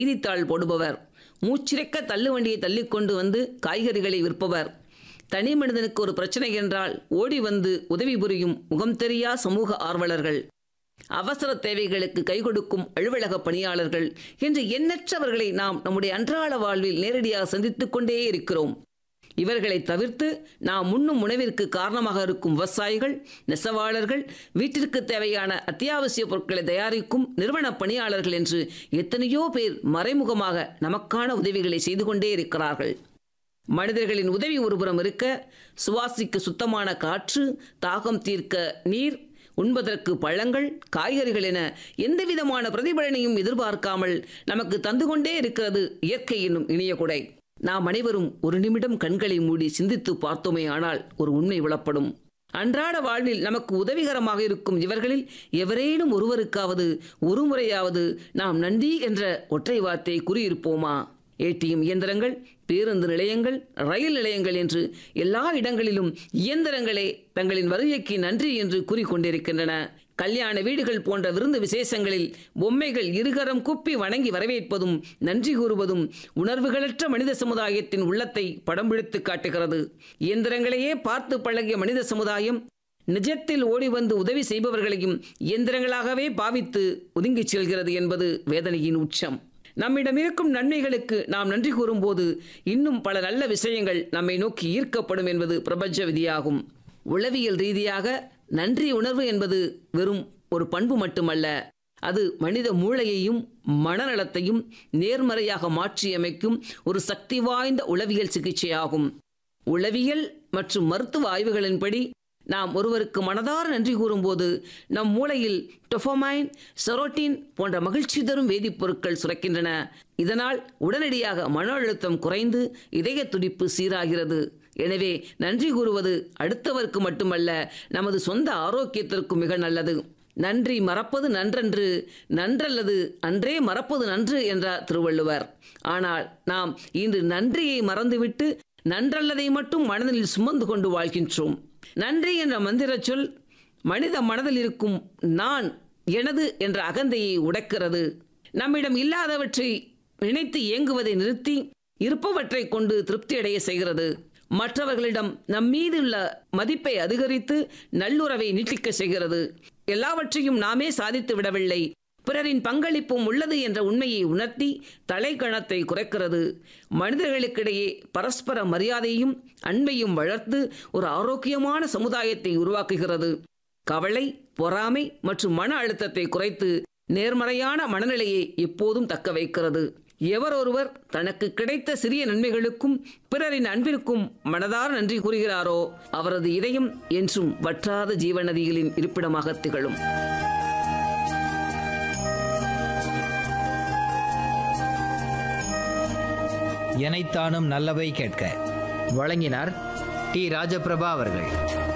செய்தித்தாள் போடுபவர் மூச்சிறைக்க தள்ளுவண்டியை தள்ளிக்கொண்டு வந்து காய்கறிகளை விற்பவர் தனி மனிதனுக்கு ஒரு பிரச்சனை என்றால் ஓடி வந்து உதவி புரியும் முகம் தெரியா சமூக ஆர்வலர்கள் அவசர தேவைகளுக்கு கை கொடுக்கும் அலுவலக பணியாளர்கள் என்று எண்ணற்றவர்களை நாம் நம்முடைய அன்றாட வாழ்வில் நேரடியாக சந்தித்துக் கொண்டே இருக்கிறோம் இவர்களை தவிர்த்து நாம் உண்ணும் உணவிற்கு காரணமாக இருக்கும் விவசாயிகள் நெசவாளர்கள் வீட்டிற்கு தேவையான அத்தியாவசிய பொருட்களை தயாரிக்கும் நிறுவன பணியாளர்கள் என்று எத்தனையோ பேர் மறைமுகமாக நமக்கான உதவிகளை செய்து கொண்டே இருக்கிறார்கள் மனிதர்களின் உதவி ஒருபுறம் இருக்க சுவாசிக்க சுத்தமான காற்று தாகம் தீர்க்க நீர் உண்பதற்கு பழங்கள் காய்கறிகள் என எந்தவிதமான பிரதிபலனையும் எதிர்பார்க்காமல் நமக்கு தந்து கொண்டே இருக்கிறது இயற்கை என்னும் இனிய கொடை நாம் அனைவரும் ஒரு நிமிடம் கண்களை மூடி சிந்தித்து பார்த்தோமே ஆனால் ஒரு உண்மை விளப்படும் அன்றாட வாழ்வில் நமக்கு உதவிகரமாக இருக்கும் இவர்களில் எவரேனும் ஒருவருக்காவது ஒரு முறையாவது நாம் நன்றி என்ற ஒற்றை வார்த்தை கூறியிருப்போமா ஏடிஎம் இயந்திரங்கள் பேருந்து நிலையங்கள் ரயில் நிலையங்கள் என்று எல்லா இடங்களிலும் இயந்திரங்களே தங்களின் வருகைக்கு நன்றி என்று கூறிக்கொண்டிருக்கின்றன கல்யாண வீடுகள் போன்ற விருந்து விசேஷங்களில் பொம்மைகள் இருகரம் குப்பி வணங்கி வரவேற்பதும் நன்றி கூறுவதும் உணர்வுகளற்ற மனித சமுதாயத்தின் உள்ளத்தை படம் பிடித்து காட்டுகிறது இயந்திரங்களையே பார்த்து பழகிய மனித சமுதாயம் நிஜத்தில் ஓடி வந்து உதவி செய்பவர்களையும் இயந்திரங்களாகவே பாவித்து ஒதுங்கிச் செல்கிறது என்பது வேதனையின் உச்சம் நம்மிடம் இருக்கும் நன்மைகளுக்கு நாம் நன்றி கூறும்போது இன்னும் பல நல்ல விஷயங்கள் நம்மை நோக்கி ஈர்க்கப்படும் என்பது பிரபஞ்ச விதியாகும் உளவியல் ரீதியாக நன்றி உணர்வு என்பது வெறும் ஒரு பண்பு மட்டுமல்ல அது மனித மூளையையும் மனநலத்தையும் நேர்மறையாக மாற்றியமைக்கும் ஒரு சக்தி வாய்ந்த உளவியல் சிகிச்சையாகும் உளவியல் மற்றும் மருத்துவ ஆய்வுகளின்படி நாம் ஒருவருக்கு மனதார நன்றி கூறும்போது நம் மூளையில் டொஃபமைன் செரோட்டின் போன்ற மகிழ்ச்சி தரும் வேதிப்பொருட்கள் சுரக்கின்றன இதனால் உடனடியாக மன அழுத்தம் குறைந்து இதய துடிப்பு சீராகிறது எனவே நன்றி கூறுவது அடுத்தவருக்கு மட்டுமல்ல நமது சொந்த ஆரோக்கியத்திற்கும் மிக நல்லது நன்றி மறப்பது நன்றன்று நன்றல்லது அன்றே மறப்பது நன்று என்றார் திருவள்ளுவர் ஆனால் நாம் இன்று நன்றியை மறந்துவிட்டு நன்றல்லதை மட்டும் மனதில் சுமந்து கொண்டு வாழ்கின்றோம் நன்றி என்ற மந்திர சொல் மனித மனதில் இருக்கும் நான் எனது என்ற அகந்தையை உடைக்கிறது நம்மிடம் இல்லாதவற்றை நினைத்து இயங்குவதை நிறுத்தி இருப்பவற்றை கொண்டு திருப்தியடைய செய்கிறது மற்றவர்களிடம் நம் மீது உள்ள மதிப்பை அதிகரித்து நல்லுறவை நீட்டிக்க செய்கிறது எல்லாவற்றையும் நாமே சாதித்து விடவில்லை பிறரின் பங்களிப்பும் உள்ளது என்ற உண்மையை உணர்த்தி தலைக்கணத்தை குறைக்கிறது மனிதர்களுக்கிடையே பரஸ்பர மரியாதையும் அன்பையும் வளர்த்து ஒரு ஆரோக்கியமான சமுதாயத்தை உருவாக்குகிறது கவலை பொறாமை மற்றும் மன அழுத்தத்தை குறைத்து நேர்மறையான மனநிலையை எப்போதும் தக்க வைக்கிறது எவரொருவர் தனக்கு கிடைத்த சிறிய நன்மைகளுக்கும் பிறரின் அன்பிற்கும் மனதார நன்றி கூறுகிறாரோ அவரது இதயம் என்றும் வற்றாத ஜீவநதிகளின் இருப்பிடமாக திகழும் எனைத்தானும் நல்லவை கேட்க வழங்கினார் டி ராஜபிரபா அவர்கள்